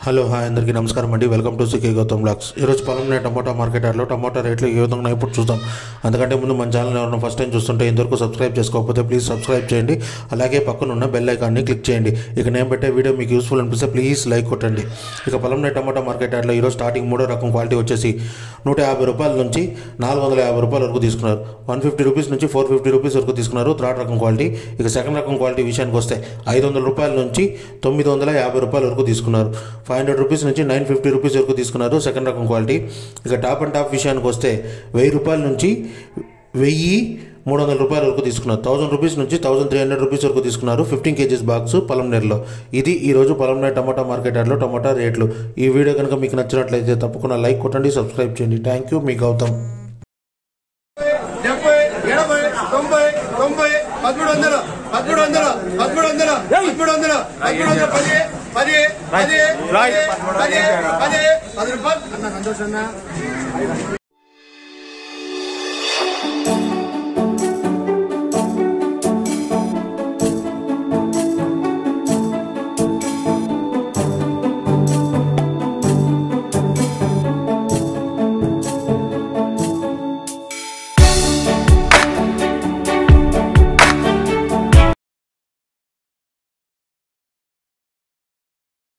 hello hi అందరికీ నమస్కారం అండి welcome to CK Goutham vlogs ఈరోజు పొలంలో టమాటా మార్కెట్ యార్డ్లో టమాటా రేట్లు ఏ విధంగా ఉన్నాయో ఇప్పుడు చూద్దాం అందుకంటే ముందు మన ఛానల్ ఎవరైనా ఫస్ట్ టైం చూస్తుంటే ఇంతవరకు సబ్స్క్రైబ్ చేసుకోకపోతే ప్లీజ్ సబ్స్క్రైబ్ చేయండి అలాగే పక్కన ఉన్న బెల్ ఐకాన్ని క్లిక్ చేయండి ఇక నేను పెట్టే వీడియో మీకు యూస్ఫుల్ అనిపిస్తే ప్లీజ్ లైక్ కొట్టండి ఇక పొలంలో టమాటా మార్కెట్ యార్డ్లో ఈరోజు స్టార్టింగ్ మూడో రకం క్వాలిటీ వచ్చేసి నూట యాభై రూపాయల నుంచి నాలుగు వందల యాభై రూపాయల వరకు తీసుకున్నారు వన్ ఫిఫ్టీ రూపీస్ నుంచి ఫోర్ ఫిఫ్టీ రూపీస్ వరకు తీసుకున్నారు థర్డ్ రకం క్వాలిటీ ఇక సెకండ్ రకం క్వాలిటీ విషయానికి వస్తే ఐదు వందల రూపాయల నుంచి తొమ్మిది వందల యాభై రూపాయల వరకు తీసుకున్నారు ఫైవ్ హండ్రెడ్ రూపీస్ నుంచి నైన్ ఫిఫ్టీ రూపీస్ వరకు తీసుకున్నారు సెకండ్ రకం క్వాలిటీ ఇక టాప్ అండ్ టాప్ విషయానికి వస్తే వెయ్యి రూపాయల నుంచి వెయ్యి మూడు వందల రూపాయల వరకు తీసుకున్నారు థౌసండ్ రూపీస్ నుంచి థౌసండ్ త్రీ హండ్రెడ్ రూపీస్ వరకు తీసుకున్నారు ఫిఫ్టీన్ కేజీస్ బాక్స్ పొలంనేరులో ఇది ఈ రోజు పొలంనేరు టమాటా మార్కెట్ యార్డ్లో టమాటా రేట్లు ఈ వీడియో కనుక మీకు నచ్చినట్లయితే తప్పకుండా లైక్ కొట్టండి సబ్స్క్రైబ్ చేయండి థ్యాంక్ యూ మీ గౌతమ్ డెబ్బై ఎనభై తొంభై తొంభై పదమూడు వందలు పదమూడు వందలు పదమూడు వందలు పదమూడు వందలు పదమూడు వందలు పది పది పది పది పది పది పది రూపాయలు అన్న సంతోష్ అన్న